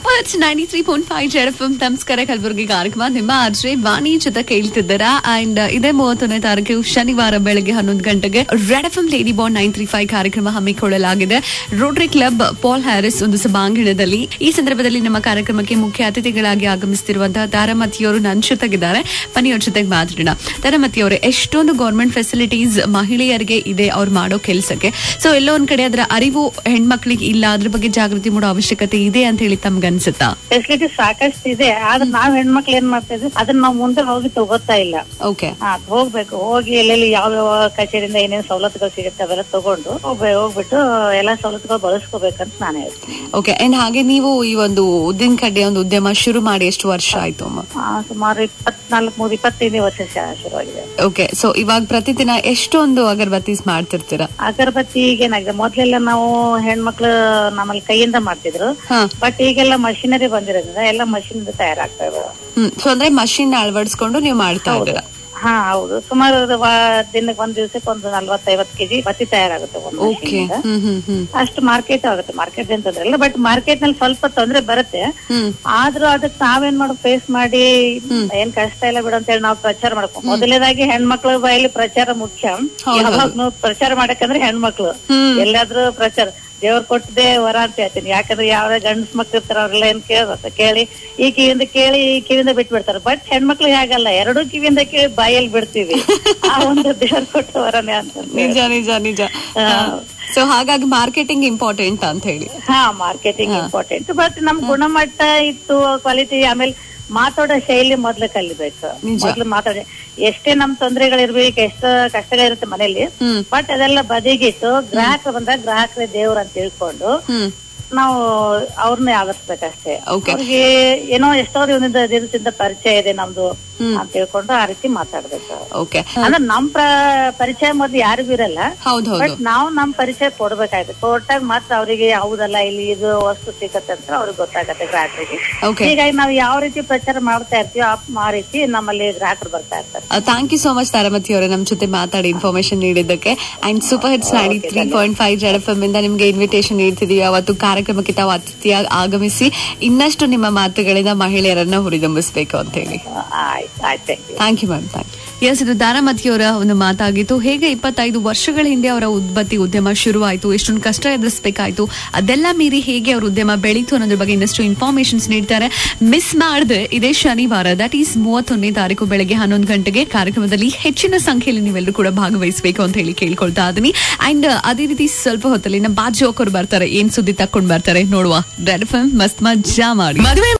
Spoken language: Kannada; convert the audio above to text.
Super hits ninety three point five Z F ನಮಸ್ಕಾರ ಕಲಬುರಗಿ ಕಾರ್ಯಕ್ರಮ ನಿಮ್ಮ ಅರ್ಜೆ ವಾಣಿ ಜೊತೆ ಕೇಳ್ತಿದ್ದೀರಾ ಅಂಡ್ ಇದೇ ಮೂವತ್ತೊಂದನೇ ತಾರೀಕು ಶನಿವಾರ ಬೆಳಗ್ಗೆ ಹನ್ನೊಂದು ಗಂಟೆಗೆ red F M lady bond nine three five ಕಾರ್ಯಕ್ರಮ ಹಮ್ಮಿಕೊಳ್ಳಲಾಗಿದೆ ರೋಟರಿ ಕ್ಲಬ್ ಪಾಲ್ ಹ್ಯಾರಿಸ್ ಒಂದು ಸಭಾಂಗಣದಲ್ಲಿ ಈ ಸಂದರ್ಭದಲ್ಲಿ ನಮ್ಮ ಕಾರ್ಯಕ್ರಮಕ್ಕೆ ಮುಖ್ಯ ಅತಿಥಿಗಳಾಗಿ ಆಗಮಿಸುತ್ತಿರುವಂತಹ ತಾರಮತಿಯವರು ನನ್ನ ಜೊತೆಗಿದ್ದಾರೆ ಬನ್ನಿ ಅವ್ರ ಜೊತೆಗೆ ಮಾತಾಡೋಣ ತಾರಮತಿಯವರೇ ಎಷ್ಟೊಂದು ಗೌರ್ಮೆಂಟ್ ಫೆಸಿಲಿಟೀಸ್ ಮಹಿಳೆಯರಿಗೆ ಇದೆ ಅವ್ರು ಮಾಡೋ ಕೆಲಸಕ್ಕೆ ಸೊ ಎಲ್ಲೋ ಒಂದ್ ಕಡೆ ಅದರ ಅರಿವು ಹೆಣ್ಮಕ್ಳಿಗೆ ಇಲ್ಲ ಅದ್ರ ಬಗ್ಗೆ ಜಾಗೃತಿ ಮೂಡೋ ಅವಶ್ಯಕತೆ ಇದೆ ಅಂತ ಹೇಳಿ ತಮ್ಗೆ ಅನ್ಸುತ್ತಾ ಫೆಸಿಲಿಟಿ ಸಾಕಷ್ಟು ಇದೆ ಆದ್ರೆ ನಾವ್ ಹೆಣ್ಮಕ್ಳು ಏನ್ ಮಾಡ್ತಾ ಇದ್ವಿ ಅದನ್ನ ನಾವು ಮುಂದೆ ಹೋಗಿ ತಗೋತಾ ಇಲ್ಲ ಓಕೆ ಹಾ ಹೋಗ್ಬೇಕು ಹೋಗಿ ಎಲ್ಲೆಲ್ಲಿ ಯಾವ ಯಾವ ಕಚೇರಿಯಿಂದ ಏನೇನ್ ಸವಲತ್ತುಗಳು ಸಿಗುತ್ತೆ ಅವೆಲ್ಲ ತಗೊಂಡು ಹೋಗ್ಬೇ- ಹೋಗ್ಬಿಟ್ಟು ಎಲ್ಲಾ ಸವಲತ್ತುಗಳು ಬಳಸ್ಕೋಬೇಕಂತ ನಾನು ಹೇಳ್ತೀನಿ ಓಕೆ ಅಂಡ್ ಹಾಗೆ ನೀವು ಈ ಒಂದು ಉದ್ದಿನ ಕಡ್ಡೆ ಒಂದು ಉದ್ಯಮ ಶುರು ಮಾಡಿ ಎಷ್ಟು ವರ್ಷ ಆಯ್ತು ಅಮ್ಮ ಆ, ಸುಮಾರು ಇಪ್ಪತ್ನಾಲ್ಕು ಮೂರು ಇಪ್ಪತ್ತೈದನೇ ವರ್ಷ ಶ- ಶುರುವಾಗಿದೆ ಓಕೆ ಸೊ ಇವಾಗ ಪ್ರತಿದಿನ ಎಷ್ಟೊಂದು ಅಗರಬತ್ತೀಸ್ ಮಾಡ್ತಿರ್ತೀರಾ ಅಗರಬತ್ತಿ ಈಗ ಏನಾಗಿದೆ ಮೊದ್ಲೆಲ್ಲ ನಾವು ಹೆಣ್ಮಕ್ಳು ನಮ್ಮಲ್ಲಿ ಕೈಯಿಂದ ಮಾಡ್ತಿದ್ರು ಹಾ ಬಟ್ ಈಗೆಲ್ಲ ಮಷಿನರಿ ಬಂದಿರೋದ್ರಿಂದ ಎಲ್ಲ ಮಷಿನ್ ತಯಾರಾಗ್ತಾ ಇದಾವೆ ಹ್ಮ್ ಸೊ ಅಂದ್ರೆ ಮಷಿನ್ ಅಳವಡಿಸ್ಕೊಂಡು ನೀವು ಮಾಡ್ತಾ ಇದ್ದೀರಾ ಹಾ ಹೌದು ಸುಮಾರು ಅದು ವಾ- ದಿನಕ್ಕೆ ಒಂದ್ ದಿವಸಕ್ಕೆ ಒಂದು ನಲ್ವತ್ತೈವತ್ ಕೆಜಿ ಬತ್ತಿ ತಯಾರಾಗುತ್ತೆ ಒಂದು ಓಕೆ machine ಇಂದ. ಹ್ಮ್ ಹ್ಮ್ ಹ್ಮ್ ಅಷ್ಟು ಮಾರ್ಕೆಟ್ ಆಗುತ್ತೆ ಮಾರ್ಕೆಟ್ ಏನ್ ತೊಂದ್ರೆ ಇಲ್ಲ ಬಟ್ ಮಾರ್ಕೆಟ್ ನಲ್ಲಿ ಸ್ವಲ್ಪ ತೊಂದ್ರೆ ಬರುತ್ತೆ ಹ್ಮ್ ಆದ್ರೂ ಅದಕ್ಕೆ ನಾವೇನ್ ಮಾಡೋ ಫೇಸ್ ಮಾಡಿ ಏನ್ ಕಷ್ಟ ಇಲ್ಲ ಬಿಡು ಅಂತ ಹೇಳಿ ನಾವು ಪ್ರಚಾರ ಮಾಡ್ಕೊ ಮೊದಲನೇದಾಗಿ ಹೆಣ್ಮಕ್ಳ ಬಾಯಲ್ಲಿ ಪ್ರಚಾರ ಮುಖ್ಯ ಹೌದು, ಯಾವಾಗ್ಲೂ ಪ್ರಚಾರ ಮಾಡಕಂದ್ರೆ ಹೆಣ್ಮಕ್ಳು ಹ್ಮ್. ಎಲ್ಲಾದ್ರೂ ಪ್ರಚಾರ ದೇವ್ರ ಕೊಟ್ಟದೆ ವರ ಅಂತ ಹೇಳ್ತೀನಿ ಯಾಕಂದ್ರೆ ಯಾವ ಗಂಡಸ್ ಮಕ್ಳು ಇರ್ತಾರ ಅವ್ರೆಲ್ಲ ಏನ್ ಕೇಳ್ಬೇಕು ಕೇಳಿ ಈ ಕಿವಿಯಿಂದ ಕೇಳಿ ಈ ಕಿವಿಯಿಂದ ಬಿಟ್ಬಿಡ್ತಾರೆ ಬಟ್ ಹೆಣ್ಮಕ್ಳು ಹಾಗಲ್ಲ ಎರಡು ಕಿವಿಯಿಂದ ಕೇಳಿ ಬಾಯಲ್ಲಿ ಬಿಡ್ತೀವಿ ಆ ಒಂದು ದೇವ್ರ ಕೊಟ್ಟ ವರನೇ ಅಂತ ನಿಜ ನಿಜ ನಿಜ ಸೊ ಹಾಗಾಗಿ ಮಾರ್ಕೆಟಿಂಗ್ ಇಂಪಾರ್ಟೆಂಟ್ ಅಂತ ಹೇಳಿ ಹಾ ಮಾರ್ಕೆಟಿಂಗ್ ಇಂಪಾರ್ಟೆಂಟ್ ಬಟ್ ನಮ್ ಗುಣಮಟ್ಟ ಇತ್ತು ಕ್ವಾಲಿಟಿ ಆಮೇಲೆ ಮಾತಾಡೋ ಶೈಲಿ ಮೊದ್ಲು ಕಲಿಬೇಕು ನಿಜ. ಮೊದ್ಲು ಮಾತಾಡ ಎಷ್ಟೇ ನಮ್ ತೊಂದರೆಗಳಿರ್ಬೇಕು ಎಷ್ಟು ಕಷ್ಟಗಳಿರುತ್ತೆ ಮನೇಲಿ ಹ್ಮ್ ಬಟ್ ಅದೆಲ್ಲ ಬದಿಗಿಟ್ಟು ಗ್ರಾಹಕರು ಬಂದಾಗ ಗ್ರಾಹಕರೇ ದೇವ್ರು ಅಂತ ತಿಳ್ಕೊಂಡು ಹ್ಮ್ ನಾವು ಅವ್ರನ್ನೇ ಆವರಿಸ್ಬೇಕಷ್ಟೇ Okay. ಅವ್ರಿಗೆ ಏನೋ ಎಷ್ಟೋ ದಿನದಿಂದ ದಿವಸದಿಂದ ಪರಿಚಯ ಇದೆ ನಮ್ದು ಅಂತ ತಿಳ್ಕೊಂಡು ಆ ರೀತಿ ಮಾತಾಡ್ಬೇಕು ಓಕೆ ಅಂದ್ರೆ ನಮ್ ಪ್ರ- ಪರಿಚಯ ಮೊದ್ಲು ಯಾರಿಗೂ ಇರಲ್ಲ ಹೌದು ಹೌದು ಬಟ್ ನಾವು ನಮ್ ಪರಿಚಯ ಕೊಡ್ಬೇಕಾಯ್ತು ಕೊಟ್ಟಾಗ ಮಾತ್ರ ಅವರಿಗೆ ಹೌದಲ್ಲ ಇಲ್ಲಿ ಇದು ವಸ್ತು ಸಿಗತ್ತೆ ಅಂತ ಅವ್ರಿಗೆ ಗೊತ್ತಾಗತ್ತೆ ಗ್ರಾಹಕರಿಗೆ ಓಕೆ ಹೀಗಾಗಿ ನಾವು ಯಾವ ರೀತಿ ಪ್ರಚಾರ ಮಾಡ್ತಾ ಇರ್ತೀವಿ ಆ- ಆ ರೀತಿ ನಮ್ಮಲ್ಲಿ ಗ್ರಾಹಕರು ಬರ್ತಾ ಇರ್ತಾರೆ thank you so much Taramati ಅವರೇ ನಮ್ಮ ಜೊತೆ ಮಾತಾಡಿ ಇನ್ಫಾರ್ಮೇಶನ್ ನೀಡಿದ್ದಕ್ಕೆ and super hits ninety three point five Z F M ಇಂದ ನಿಮ್ಗೆ ಇನ್ವಿಟೇಷನ್ ನೀಡ್ತಿದೀವಿ ಅವತ್ತು ಕಾರ್ಯಕ್ರಮಕ್ಕೆ ತಾವು ಅತಿಥಿಯಾಗಿ ಆಗಮಿಸಿ ಇನ್ನಷ್ಟು ನಿಮ್ಮ ಮಾತುಗಳಿಂದ ಮಹಿಳೆಯರನ್ನ ಹುರಿದುಂಬಿಸಬೇಕು ಅಂತ ಹೇಳಿ ಆಯ್ತು ಆಯ್ತು thank you thank you ma'am thank you yes ಇದು ದಾರಾಮತಿಯವರ ಒಂದು ಮಾತಾಗಿತ್ತು ಹೇಗೆ ಇಪ್ಪತ್ತೈದು ವರ್ಷಗಳ ಹಿಂದೆ ಅವರ ಉದ್ಬತ್ತಿ ಉದ್ಯಮ ಶುರುವಾಯಿತು ಎಷ್ಟೊಂದು ಕಷ್ಟ ಎದುರಿಸಬೇಕಾಯ್ತು ಅದೆಲ್ಲ ಮೀರಿ ಹೇಗೆ ಅವ್ರ ಉದ್ಯಮ ಬೆಳೀತು ಅನ್ನೋದ್ರ ಬಗ್ಗೆ ಇನ್ನಷ್ಟು ಇನ್ಫಾರ್ಮೇಶನ್ಸ್ ನೀಡ್ತಾರೆ ಮಿಸ್ ಮಾಡದೆ ಇದೇ ಶನಿವಾರ ದಟ್ ಈಸ್ ಮೂವತ್ತೊಂದನೇ ತಾರೀಕು ಬೆಳಗ್ಗೆ ಹನ್ನೊಂದು ಗಂಟೆಗೆ ಕಾರ್ಯಕ್ರಮದಲ್ಲಿ ಹೆಚ್ಚಿನ ಸಂಖ್ಯೆಯಲ್ಲಿ ನೀವೆಲ್ಲರೂ ಕೂಡ ಭಾಗವಹಿಸಬೇಕು ಅಂತ ಹೇಳಿ ಕೇಳ್ಕೊಳ್ತಾ ಇದೀನಿ ಅಂಡ್ ಅದೇ ರೀತಿ ಸ್ವಲ್ಪ ಹೊತ್ತಲ್ಲಿ ನಮ್ಮ ಬಾಜು ಅವರು ಬರ್ತಾರೆ ಏನ್ ಸುದ್ದಿ ತಕೊಂಡ್ ಬರ್ತಾರೆ ನೋಡುವ ರೆಡ್ ಫಿಲ್ಮ್ ಮಸ್ತ್ ಮಜಾ ಮಾಡಿ ಮದುವೆ